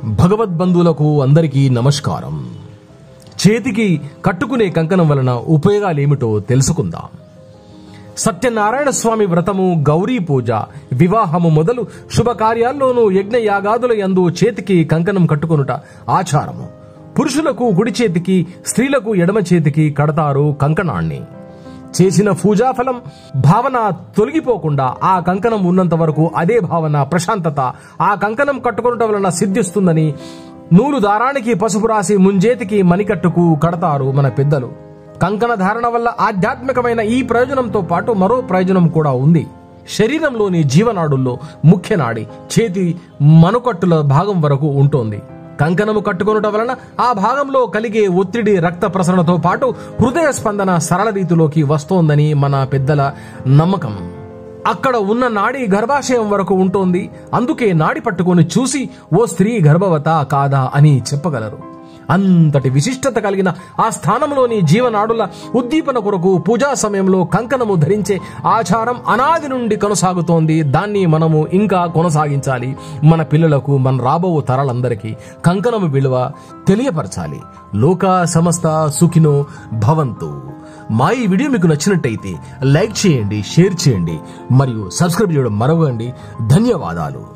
భగవద్బంధువులకు అందరికీ నమస్కారం చేతికి కట్టుకునే కంకణం వలన ఉపయోగాలేమిటో తెలుసుకుందాం సత్యనారాయణ స్వామి వ్రతము గౌరీ పూజ వివాహము మొదలు శుభకార్యాల్లోనూ యజ్ఞ యాగాదుల యందు చేతికి కంకణం కట్టుకొనుట ఆచారము పురుషులకు కుడి చేతికి స్త్రీలకు ఎడమ చేతికి కడతారు కంకణాన్ని చేసిన పూజాఫలం భావన తొలగిపోకుండా ఆ కంకణం ఉన్నంత వరకు అదే భావన ప్రశాంతత ఆ కంకణం కట్టుకొనటం వలన సిద్ధిస్తుందని నూలు దారానికి పసుపు రాసి ముంజేతికి మణికట్టుకు కడతారు మన పెద్దలు కంకణ ధారణ వల్ల ఆధ్యాత్మికమైన ఈ ప్రయోజనంతో పాటు మరో ప్రయోజనం కూడా ఉంది శరీరంలోని జీవనాడుల్లో ముఖ్య నాడి చేతి మనుకట్టుల భాగం వరకు ఉంటోంది కంకణము కట్టుకొనుట వలన ఆ భాగంలో కలిగే ఒత్తిడి రక్త ప్రసరణతో పాటు హృదయ స్పందన సరళ రీతిలోకి వస్తోందని మన పెద్దల నమ్మకం అక్కడ ఉన్న నాడి గర్భాశయం వరకు ఉంటోంది అందుకే నాడి పట్టుకొని చూసి ఓ స్త్రీ గర్భవత కాదా అని చెప్పగలరు అంతటి విశిష్టత కలిగిన ఆ స్థానంలోని జీవనాడుల ఉద్దీపన కొరకు పూజా సమయంలో కంకణము ధరించే ఆచారం అనాది నుండి కొనసాగుతోంది దాన్ని మనము ఇంకా కొనసాగించాలి మన పిల్లలకు మన రాబో తరాలందరికీ కంకణము విలువ తెలియపరచాలి లోక సమస్త సుఖినో భవంతు మా ఈ వీడియో మీకు నచ్చినట్టయితే లైక్ చేయండి షేర్ చేయండి మరియు సబ్స్క్రైబ్ చేయడం మరవండి ధన్యవాదాలు